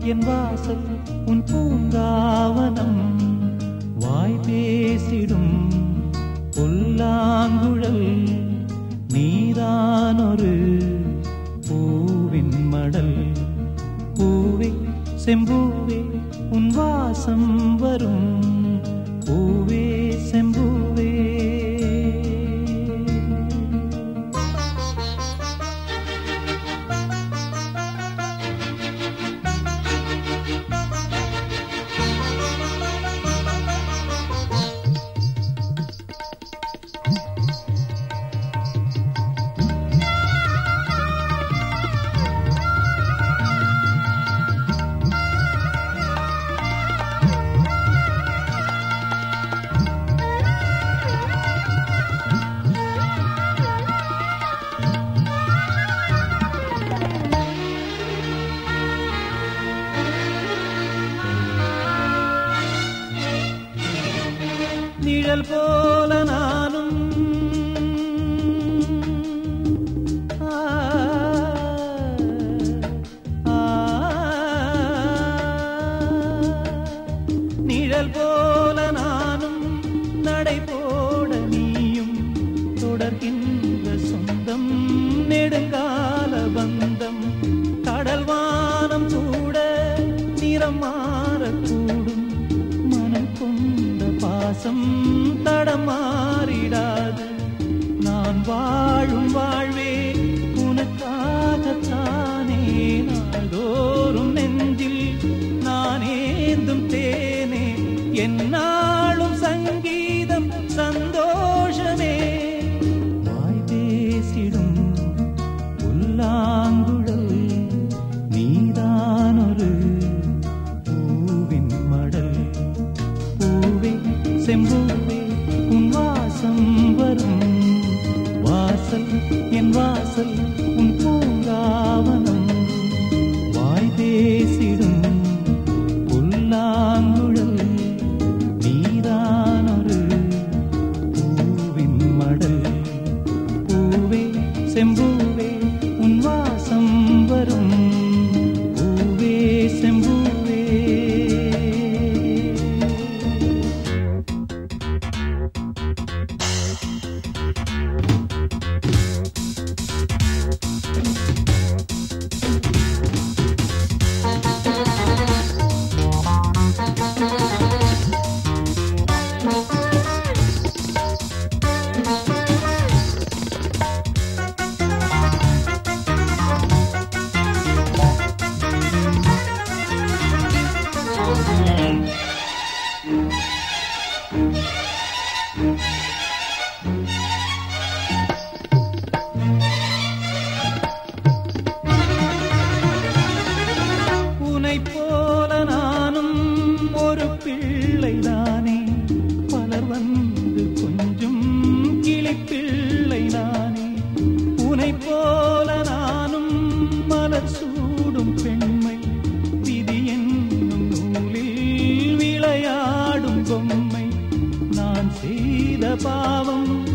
என் வாசல் உன் பூங்காவனம் வாய் பேசிடும் புல்லாங்குழல் நீதானொரு பூவின் மடல் பூவே செம்பூவே உன் வாசம் வரும் பூவே செம்பூவே நிழல் போல நானும் ஆ, ஆ, நிழல் போல நானும் நடை போட நீயும் தொடர்கின்ற சொந்தம் நெடுங்கால பந்தம் கடல் வானம் கூட நிறம் மாறக்கூடும் மனம் கொண்ட பாசம் தடமாறிடாது நான் வாழும் வாழ்வே உனக்காகத்தானே நாள்தோறும் நெஞ்சில் நான் ஏந்தும் தேனே என்னாலும் சங்கீதம் சந்தோஷமே வாய் பேசிடும் புல்லாங்குழல் நீதானொரு பூவின் மடல் பூவே செம்பூவே உன் வாசம் வரும் வாசல் என் வாசல் உன் பூங்காவனம் வாய் பேசிடும் புல்லாங்குழல் நீதானொரு பூவின் மடல் பூவே செம்பூவே உன் வாசம் வரும் பூவே செம்பூவே உனை போல நானும் ஒரு பிள்ளைதானே பலர் வந்து கொஞ்சம் கிளிப்பிள்ளை நானே உனை போல நானும் மலர் சூடும் பெண்மை விதி என்னும் நூலில் விளையாடும் பொம்மை நான் செய்த பாவம்